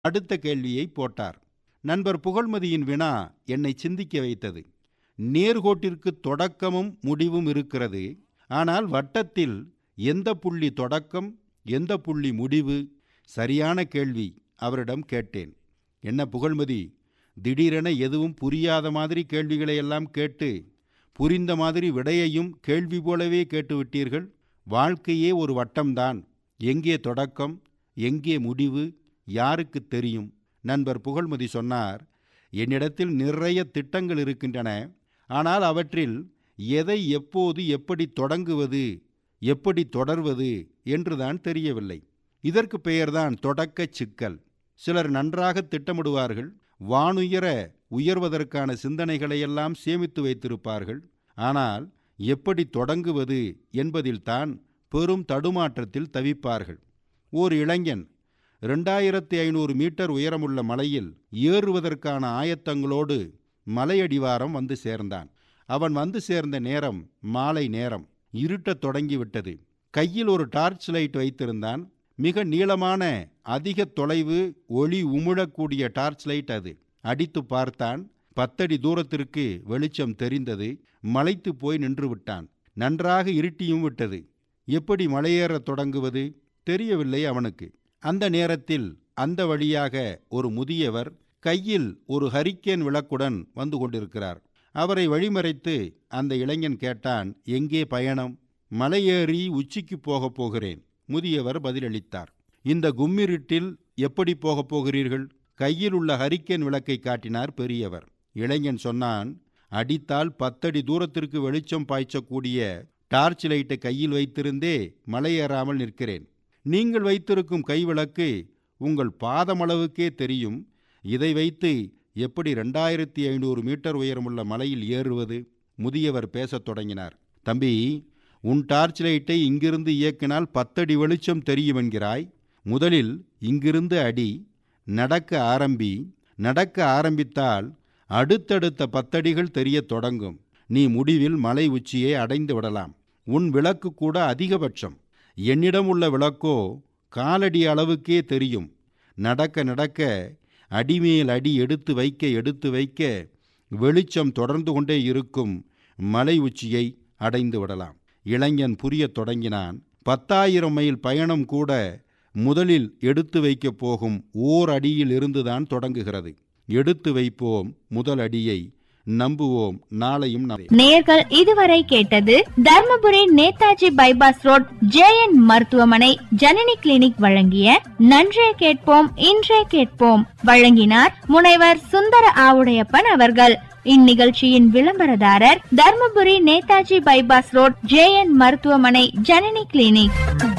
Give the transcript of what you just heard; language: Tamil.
அடுத்த கேள்வியை போட்டார் நண்பர் புகழ்மதியின் வினா என்னை சிந்திக்க வைத்தது நேர்கோட்டிற்கு தொடக்கமும் முடிவும் இருக்கிறது ஆனால் வட்டத்தில் எந்த புள்ளி தொடக்கம் எந்த புள்ளி முடிவு சரியான கேள்வி அவரிடம் கேட்டேன் என்ன புகழ்மதி திடீரென எதுவும் புரியாத மாதிரி கேள்விகளை எல்லாம் கேட்டு புரிந்த மாதிரி விடையையும் கேள்வி போலவே கேட்டுவிட்டீர்கள் வாழ்க்கையே ஒரு வட்டம்தான் எங்கே தொடக்கம் எங்கே முடிவு யாருக்கு தெரியும் நண்பர் புகழ்மதி சொன்னார் என்னிடத்தில் நிறைய திட்டங்கள் இருக்கின்றன ஆனால் அவற்றில் எதை எப்போது எப்படி தொடங்குவது எப்படி தொடர்வது என்றுதான் தெரியவில்லை இதற்கு பெயர்தான் தொடக்கச் சிக்கல் சிலர் நன்றாக திட்டமிடுவார்கள் வானுயர உயர்வதற்கான சிந்தனைகளையெல்லாம் சேமித்து வைத்திருப்பார்கள் ஆனால் எப்படி தொடங்குவது என்பதில்தான் பெரும் தடுமாற்றத்தில் தவிப்பார்கள் ஓர் இளைஞன் ரெண்டாயிரத்தி ஐநூறு மீட்டர் உயரமுள்ள மலையில் ஏறுவதற்கான ஆயத்தங்களோடு மலையடிவாரம் வந்து சேர்ந்தான் அவன் வந்து சேர்ந்த நேரம் மாலை நேரம் இருட்டத் தொடங்கிவிட்டது கையில் ஒரு டார்ச் லைட் வைத்திருந்தான் மிக நீளமான அதிக தொலைவு ஒளி உமிழக்கூடிய டார்ச் லைட் அது அடித்து பார்த்தான் பத்தடி தூரத்திற்கு வெளிச்சம் தெரிந்தது மலைத்து போய் நின்று விட்டான் நன்றாக இருட்டியும் விட்டது எப்படி மலையேறத் தொடங்குவது தெரியவில்லை அவனுக்கு அந்த நேரத்தில் அந்த வழியாக ஒரு முதியவர் கையில் ஒரு ஹரிக்கேன் விளக்குடன் வந்து கொண்டிருக்கிறார் அவரை வழிமறைத்து அந்த இளைஞன் கேட்டான் எங்கே பயணம் மலையேறி உச்சிக்கு போகப் போகிறேன் முதியவர் பதிலளித்தார் இந்த கும்மிருட்டில் எப்படி போகப் போகிறீர்கள் கையில் உள்ள ஹரிக்கேன் விளக்கை காட்டினார் பெரியவர் இளைஞன் சொன்னான் அடித்தால் பத்தடி தூரத்திற்கு வெளிச்சம் பாய்ச்சக்கூடிய டார்ச் லைட்டை கையில் வைத்திருந்தே மலையேறாமல் நிற்கிறேன் நீங்கள் வைத்திருக்கும் கைவிளக்கு உங்கள் பாதமளவுக்கே தெரியும் இதை வைத்து எப்படி ரெண்டாயிரத்தி ஐநூறு மீட்டர் உயரமுள்ள மலையில் ஏறுவது முதியவர் பேசத் தொடங்கினார் தம்பி உன் டார்ச் லைட்டை இங்கிருந்து இயக்கினால் பத்தடி வெளிச்சம் தெரியும் என்கிறாய் முதலில் இங்கிருந்து அடி நடக்க ஆரம்பி நடக்க ஆரம்பித்தால் அடுத்தடுத்த பத்தடிகள் தெரியத் தொடங்கும் நீ முடிவில் மலை உச்சியை அடைந்து விடலாம் உன் விளக்கு கூட அதிகபட்சம் என்னிடம் உள்ள விளக்கோ காலடி அளவுக்கே தெரியும் நடக்க நடக்க அடிமேல் அடி எடுத்து வைக்க எடுத்து வைக்க வெளிச்சம் தொடர்ந்து கொண்டே இருக்கும் மலை உச்சியை அடைந்து விடலாம் இளைஞன் புரியத் தொடங்கினான் பத்தாயிரம் மைல் பயணம் கூட முதலில் எடுத்து வைக்கப் போகும் ஓர் அடியில் இருந்துதான் தொடங்குகிறது எடுத்து வைப்போம் முதல் அடியை நம்புவோம் நாளையும் நம் நேர்கள் இதுவரை கேட்டது Dharmapuri Netaji bypass road JN மருத்துவமனை ஜனனி கிளினிக் வழங்கிய நன்றே கேட்போம் இன்றே கேட்போம் வழங்கினார் முனைவர் சுந்தர ஆவுடையப்பன் அவர்கள் இந்நிகழ்ச்சியின் விளம்பரதாரர் Dharmapuri Netaji bypass road JN மருத்துவமனை ஜனனி கிளினிக்